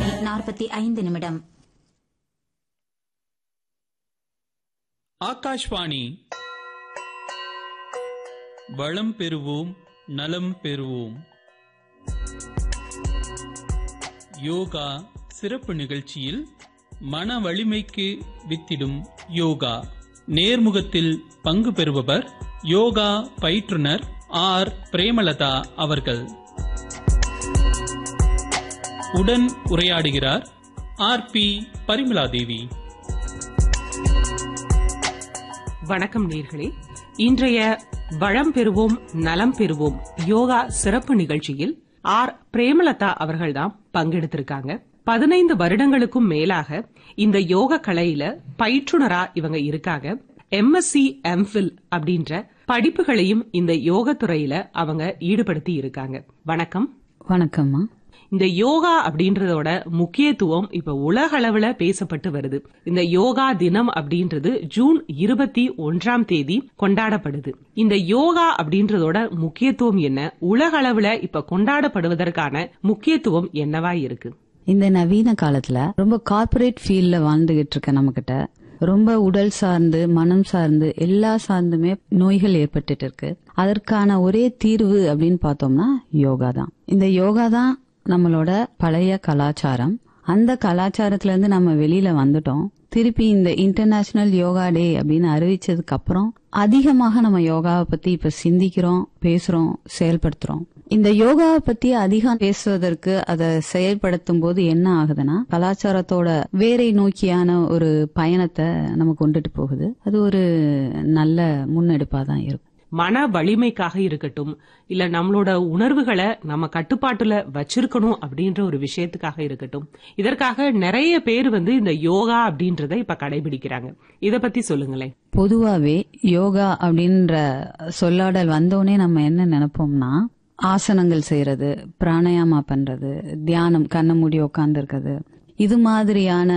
மணி நாற்பத்தி ஐந்து நிமிடம் ஆகாஷ்வாணி வளம் பெறுவோம் நலம் பெறுவோம் யோகா சிறப்பு நிகழ்ச்சியில் மன வலிமைக்கு வித்திடும் யோகா நேர்முகத்தில் பங்கு பெறுபவர் யோகா பயிற்றுனர் ஆர் பிரேமலதா அவர்கள் உடன் உரையாடுகிறார் ஆர் பி பரிமலாதேவி வணக்கம் நேர்களே இன்றைய வளம் பெறுவோம் நலம் பெறுவோம் யோகா சிறப்பு நிகழ்ச்சியில் ஆர் பிரேமலதா அவர்கள்தான் பங்கெடுத்திருக்காங்க பதினைந்து வருடங்களுக்கும் மேலாக இந்த யோக கலையில பயிற்றுனரா இவங்க இருக்காங்க எம்எஸ்சி எம்ஃபில் அப்படின்ற படிப்புகளையும் இந்த யோக துறையில அவங்க ஈடுபடுத்தி இருக்காங்க வணக்கம் வணக்கம்மா இந்த யோகா அப்படின்றதோட முக்கியத்துவம் இப்ப உலக அளவுல பேசப்பட்டு வருது இந்த யோகா தினம் அப்படின்றது ஜூன் இருபத்தி ஒன்றாம் தேதி கொண்டாடப்படுது இந்த யோகா அப்படின்றதோட முக்கியத்துவம் என்ன உலக அளவுல இப்ப கொண்டாடப்படுவதற்கான முக்கியத்துவம் என்னவா இருக்கு இந்த நவீன காலத்துல ரொம்ப கார்ப்பரேட் ஃபீல்ட்ல வாழ்ந்துகிட்டு இருக்க நம்ம கிட்ட ரொம்ப உடல் சார்ந்து மனம் சார்ந்து எல்லா சார்ந்துமே நோய்கள் ஏற்பட்டுட்டு இருக்கு அதற்கான ஒரே தீர்வு அப்படின்னு பார்த்தோம்னா யோகா தான் இந்த யோகா தான் நம்மளோட பழைய கலாச்சாரம் அந்த கலாச்சாரத்துல இருந்து நம்ம வெளியில வந்துட்டோம் திருப்பி இந்த இன்டர்நேஷனல் யோகா டே அப்படின்னு அறிவிச்சதுக்கு அப்புறம் அதிகமாக நம்ம யோகாவை பத்தி இப்ப சிந்திக்கிறோம் பேசுறோம் செயல்படுத்துறோம் இந்த யோகாவை பத்தி அதிகம் பேசுவதற்கு அதை செயல்படுத்தும் போது என்ன ஆகுதுன்னா கலாச்சாரத்தோட வேரை நோக்கியான ஒரு பயணத்தை நம்ம கொண்டுட்டு போகுது அது ஒரு நல்ல முன்னெடுப்பா தான் இருக்கும் மன வலிமைக்காக இருக்கட்டும் இல்ல நம்மளோட உணர்வுகளை நம்ம கட்டுப்பாட்டுல வச்சிருக்கணும் அப்படின்ற ஒரு விஷயத்துக்காக இருக்கட்டும் இதற்காக நிறைய பேர் வந்து இந்த யோகா அப்படின்றத இப்ப கடைபிடிக்கிறாங்க இத பத்தி சொல்லுங்களேன் பொதுவாவே யோகா அப்படின்ற சொல்லாடல் வந்தோடனே நம்ம என்ன நினைப்போம்னா ஆசனங்கள் செய்யறது பிராணாயாமா பண்றது தியானம் கண்ண மூடி உட்கார்ந்து இருக்கிறது இது மாதிரியான